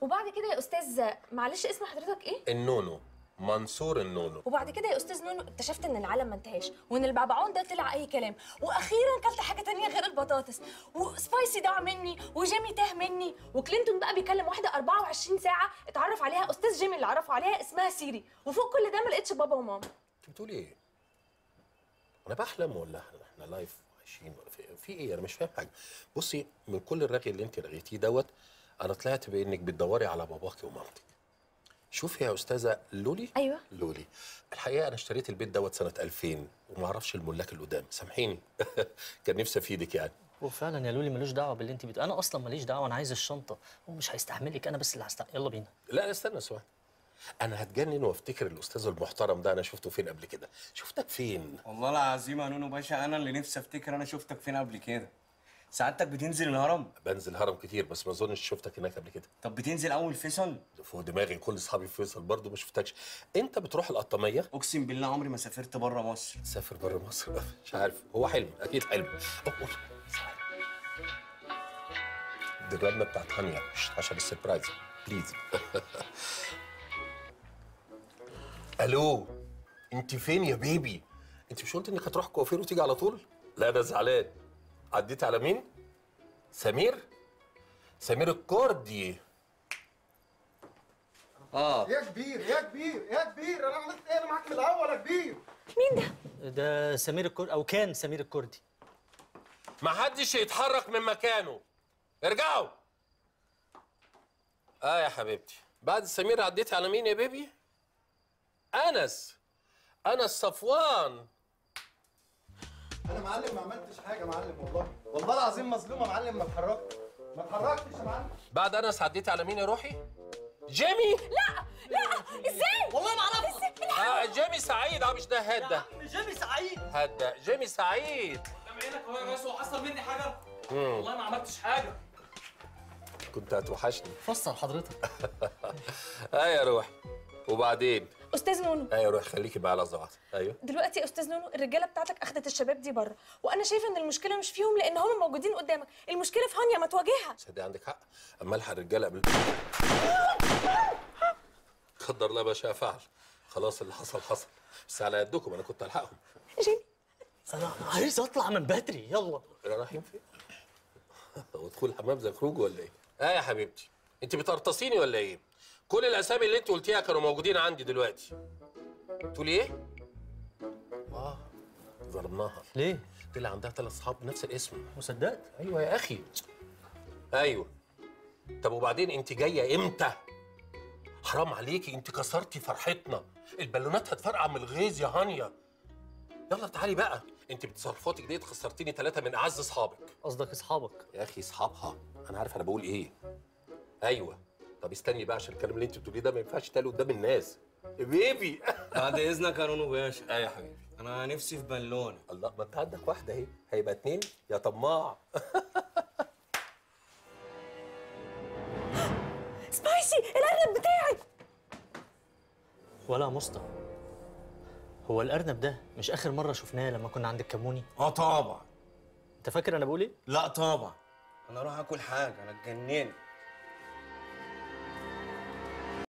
وبعد كده يا استاذ معلش اسم حضرتك ايه النونو منصور النونو وبعد كده يا استاذ نونو اكتشفت ان العالم ما انتهاش وان البعبعون ده طلع اي كلام واخيرا كلت حاجه تانية غير البطاطس وسبايسي ضاع مني وجيمي تاه مني وكلينتون بقى بيكلم واحده 24 ساعه اتعرف عليها استاذ جيمي اللي عرفه عليها اسمها سيري وفوق كل ده ما لقيتش بابا وماما انت بتقولي ايه؟ انا بحلم ولا احنا احنا لايف عايشين ولا في, في ايه؟ انا مش فاهم حاجه. بصي من كل الرغي اللي انت رغيتيه دوت انا طلعت بانك بتدوري على باباكي ومامتك. شوفي يا استاذه لولي ايوه لولي الحقيقه انا اشتريت البيت دوت سنه 2000 وما اعرفش الملاك القدام سامحيني كان نفسي افيدك يعني وفعلا يا لولي ملوش دعوه باللي انت بتقول انا اصلا ماليش دعوه انا عايز الشنطه هو مش هيستحملك انا بس اللي هستحمل يلا بينا لا استنى سؤال انا هتجنن وافتكر الاستاذ المحترم ده انا شفته فين قبل كده شفتك فين والله العظيم يا نونو باشا انا اللي نفسي افتكر انا شفتك فين قبل كده سعادتك بتنزل الهرم بنزل هرم كتير بس ما اظنش شفتك هناك قبل كده طب بتنزل اول فيصل فوق دماغي كل اصحابي في فيصل برضه ما شفتكش انت بتروح القطاميه اقسم بالله عمري ما سافرت بره مصر تسافر بره مصر مش عارف هو حلم اكيد حلم أوه، دي الرنه بتاعت هانيا مش عشان السربرايز بليز الو انت فين يا بيبي انت مش قلت انك هتروح كوافير وتيجي على طول لا انا زعلان عديت على مين سمير سمير الكردي اه يا كبير يا كبير يا كبير انا عملت ايه انا معاك من الاول يا كبير ده سمير الكردي او كان سمير الكردي ما حدش يتحرك من مكانه ارجعوا اه يا حبيبتي بعد سمير عديتي على مين يا بيبي انس انس صفوان انا معلم ما عملتش حاجه يا معلم والله والله العظيم مظلومه يا معلم ما اتحركت ما اتحركتش يا معلم بعد انس عديتي على مين يا روحي جيمي ازاي والله ما اعرف اه جيمي سعيد اه مش ده هاد ده جيمي سعيد هاد ده جيمي سعيد قدام عينك اهو يا ريس هو حصل مني حاجه والله ما عملتش حاجه كنت هتوحشني فسر حضرتك اه يا روحي وبعدين استاذ نونو اه يا روحي خليكي بقى على لحظه ايوه دلوقتي يا استاذ نونو الرجاله بتاعتك اخدت الشباب دي بره وانا شايفه ان المشكله مش فيهم لان هم موجودين قدامك المشكله في هانيا ما تواجهها صدق عندك حق اما الحق الرجاله قبل قدر الله ما شاء فعل خلاص اللي حصل حصل بس على قدكم انا كنت الحقهم جيمي انا عايز اطلع من بدري يلا رايحين فين؟ هو دخول الحمام زي خروج ولا ايه؟ اه يا حبيبتي انت بترتصيني ولا ايه؟ كل الاسامي اللي انت قلتيها كانوا موجودين عندي دلوقتي تقولي ايه؟ اه ظلمناها ليه طلع عندها ثلاث اصحاب بنفس الاسم مصدقت ايوه يا اخي ايوه طب وبعدين انت جايه امتى حرام عليكي انت كسرتي فرحتنا البالونات هتفرقع من الغيظ يا هانيا يلا تعالي بقى انت بتصرفاتك ديت خسرتيني ثلاثه من اعز اصحابك قصدك اصحابك يا اخي اصحابها انا عارف انا بقول ايه ايوه طب استني بقى عشان الكلام اللي انت بتقوليه ده ما ينفعش يتقال قدام الناس يا بيبي بعد اذنك يا نونو باشا ايه يا حبيبي انا نفسي في بالونه الله ما انت عندك واحده اهي هيبقى اتنين يا طماع سبايسي الارنب بتاعي ولا مسطى هو الارنب ده مش اخر مره شفناه لما كنا عند الكموني اه طبعا انت فاكر انا بقول ايه لا طبعا انا اروح اكل حاجه انا اتجننت